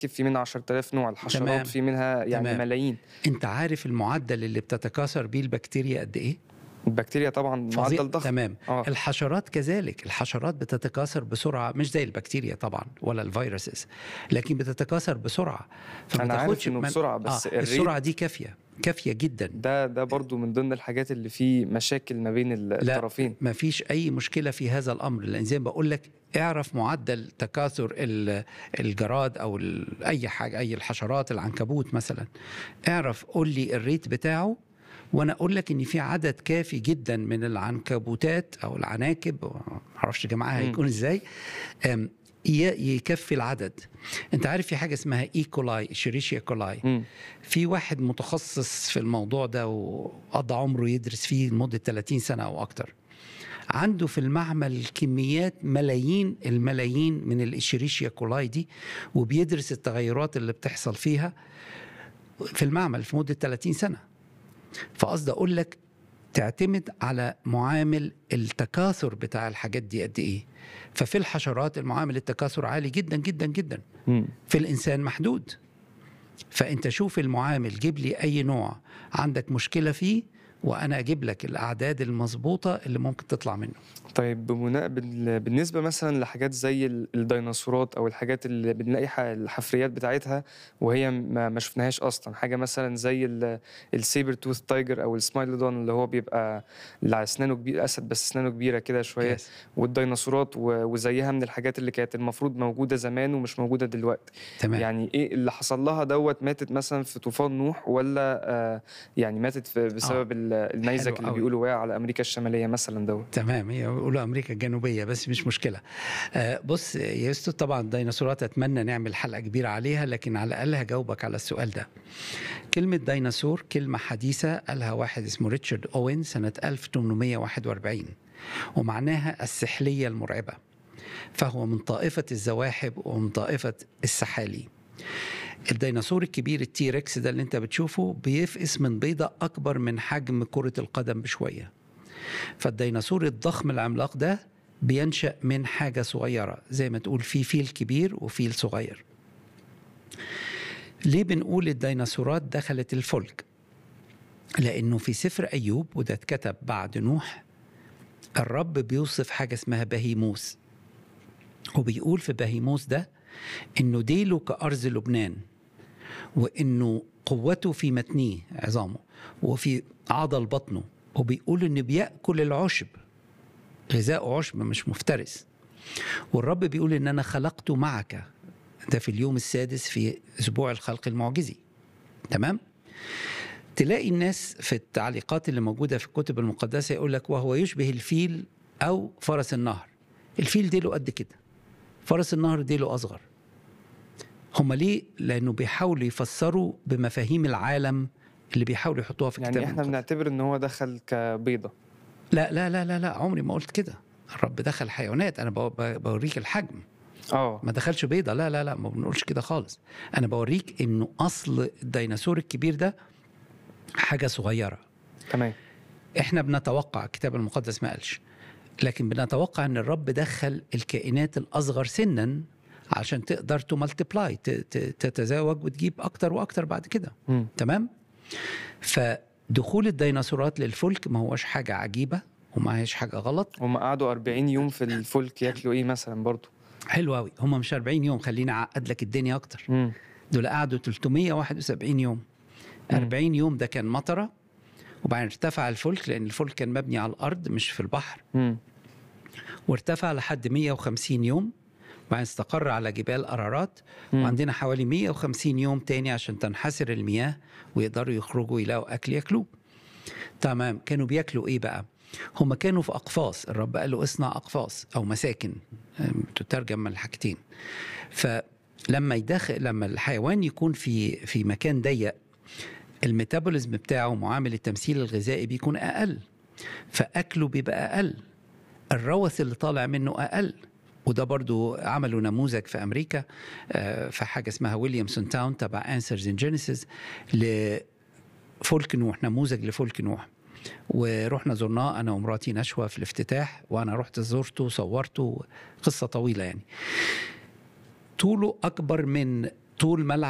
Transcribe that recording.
في منها 10000 نوع الحشرات تمام. في منها يعني تمام. ملايين انت عارف المعدل اللي بتتكاثر بيه البكتيريا قد ايه البكتيريا طبعا فظيع. معدل ضخم تمام اه الحشرات كذلك الحشرات بتتكاثر بسرعه مش زي البكتيريا طبعا ولا الفيروسز لكن بتتكاثر بسرعه فما انا عارف تاخدش انه من- بسرعه بس آه الريت السرعه دي كافيه كافيه جدا ده ده برضو من ضمن الحاجات اللي فيه مشاكل ما بين ال- لا. الطرفين ما فيش اي مشكله في هذا الامر لان زي ما بقول لك اعرف معدل تكاثر ال- الجراد او ال- اي حاجه اي الحشرات العنكبوت مثلا اعرف قول لي الريت بتاعه وانا اقول لك ان في عدد كافي جدا من العنكبوتات او العناكب ما اعرفش جماعها مم. هيكون ازاي أم، ي- يكفي العدد انت عارف في حاجه اسمها اي كولاي شريشيا كولاي مم. في واحد متخصص في الموضوع ده وقضى عمره يدرس فيه لمدة 30 سنة أو أكتر عنده في المعمل كميات ملايين الملايين من الإشيريشيا كولاي دي وبيدرس التغيرات اللي بتحصل فيها في المعمل في مدة 30 سنة فقصد أقول لك تعتمد على معامل التكاثر بتاع الحاجات دي قد إيه ففي الحشرات المعامل التكاثر عالي جدا جدا جدا مم. في الإنسان محدود فأنت شوف المعامل جيب لي أي نوع عندك مشكلة فيه وأنا أجيب لك الأعداد المظبوطة اللي ممكن تطلع منه طيب بمنا... بال- بالنسبة مثلا لحاجات زي ال- الديناصورات أو الحاجات اللي بنلاقي ح- الحفريات بتاعتها وهي ما, ما شفناهاش أصلا حاجة مثلا زي ال- السيبر توث تايجر أو السمايلودون اللي هو بيبقى اللي أسنانه كبير أسد بس أسنانه كبيرة كده شوية Yes. والديناصورات و- وزيها من الحاجات اللي كانت المفروض موجودة زمان ومش موجودة دلوقتي تمام يعني إيه اللي حصل لها دوت ماتت مثلا في طوفان نوح ولا آه يعني ماتت في بسبب ال- النيزك اللي أوي. بيقولوا وقع على أمريكا الشمالية مثلا دوت تمام هي بيقولوا امريكا الجنوبيه بس مش مشكله آه، بص يا يوسف طبعا الديناصورات اتمنى نعمل حلقه كبيره عليها لكن على الاقل هجاوبك على السؤال ده كلمه ديناصور كلمه حديثه قالها واحد اسمه ريتشارد اوين سنه 1841 ومعناها السحليه المرعبه فهو من طائفه الزواحف ومن طائفه السحالي الديناصور الكبير التيركس ده اللي انت بتشوفه بيفقس من بيضة أكبر من حجم كرة القدم بشوية فالديناصور الضخم العملاق ده بينشأ من حاجة صغيرة زي ما تقول في فيل كبير وفيل صغير ليه بنقول الديناصورات دخلت الفلك لأنه في سفر أيوب وده اتكتب بعد نوح الرب بيوصف حاجة اسمها بهيموس وبيقول في بهيموس ده إنه ديله كأرز لبنان وإنه قوته في متنيه عظامه وفي عضل بطنه وبيقول إنه بيأكل العشب غذاء عشب مش مفترس والرب بيقول إن أنا خلقته معك ده في اليوم السادس في أسبوع الخلق المعجزي تمام؟ تلاقي الناس في التعليقات اللي موجودة في الكتب المقدسة يقول لك وهو يشبه الفيل أو فرس النهر الفيل ديله قد كده فرس النهر ديله أصغر هم ليه؟ لأنه بيحاولوا يفسروا بمفاهيم العالم اللي بيحاولوا يحطوها في الكتاب يعني احنا المقدس. بنعتبر ان هو دخل كبيضة لا لا لا لا لا عمري ما قلت كده الرب دخل حيوانات انا بو- ب- بوريك الحجم اه ما دخلش بيضة لا لا لا ما بنقولش كده خالص انا بوريك انه اصل الديناصور الكبير ده حاجة صغيرة تمام احنا بنتوقع الكتاب المقدس ما قالش لكن بنتوقع ان الرب دخل الكائنات الاصغر سنا عشان تقدر تملتبلاي تتزاوج وتجيب اكتر واكتر بعد كده مم. تمام فدخول الديناصورات للفلك ما هوش حاجة عجيبة وما هيش حاجة غلط هم قعدوا 40 يوم في الفلك ياكلوا ايه مثلا برضو حلو قوي هم مش 40 يوم خليني اعقد لك الدنيا اكتر مم. دول قعدوا 371 يوم مم. 40 يوم ده كان مطره وبعدين ارتفع الفلك لان الفلك كان مبني على الارض مش في البحر مم. وارتفع لحد 150 يوم وبعدين استقر على جبال أرارات مم. وعندنا حوالي 150 يوم تاني عشان تنحسر المياه ويقدروا يخرجوا يلاقوا أكل ياكلوه تمام كانوا بياكلوا إيه بقى هم كانوا في أقفاص الرب قال له اصنع أقفاص أو مساكن أم، تترجم من الحاجتين فلما يدخل لما الحيوان يكون في في مكان ضيق الميتابوليزم بتاعه معامل التمثيل الغذائي بيكون أقل فأكله بيبقى أقل الروث اللي طالع منه أقل وده برضو عملوا نموذج في أمريكا آه، في حاجة اسمها ويليامسون تاون تبع أنسرز إن جينيسيس لفلك نوح نموذج لفلك نوح ورحنا زرناه أنا ومراتي نشوى في الافتتاح وأنا رحت زرته وصورته قصة طويلة يعني طوله أكبر من طول ما